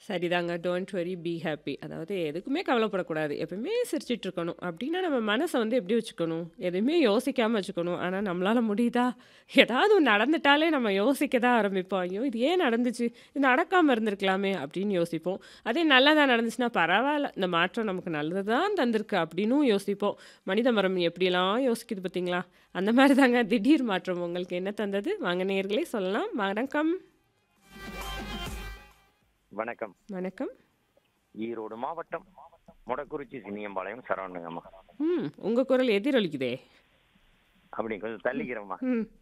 சரிதாங்க. Don't worry be happy. அதாவது எதுக்குமே கவலைப்படக்கூடாது. எப்பவுமே சிரிச்சுட்டு இருக்கணும். அப்டின்னா நம்ம மனச வந்து எப்படி வச்சுக்கணும்? எதையுமே யோசிக்காம வச்சுக்கணும். ஆனா நம்மளால முடியுதா? ஏதாவது ஒண்ணு நடந்துட்டாலே நம்ம யோசிக்க தான் ஆரம்பிப்போம். ஐயோ! இது ஏன் நடந்துச்சு? இது நடக்காம இருந்திருக்கலாமே! அப்டின்னு யோசிப்போம். அதே நல்லதா நடந்துச்சுன்னா பரவால்ல. இந்த மாற்றம் நமக்கு நல்லது தான் தந்திருக்கு அப்டின்னும் யோசிப்போம். மனித மரம் எப்படியெல்லாம் யோசிக்குது பார்த்தீங்களா? அந்த மாரி தாங்க திடீர் மாற்றம் உங்களுக்கு என்ன தந்தது? வாங்க நேயர்களே சொல்லலாம். வணக்கம். வணக்கம். வணக்கம். ஈரோடு மாவட்டம் மொடக்குறிச்சி சின்னியம்பாளையம் சரவணங்கம்மா. ம். உங்க குரல் எதிரொலிக்குதே. அப்படி கொஞ்சம் தள்ளிக்கிறேம்மா. ம்.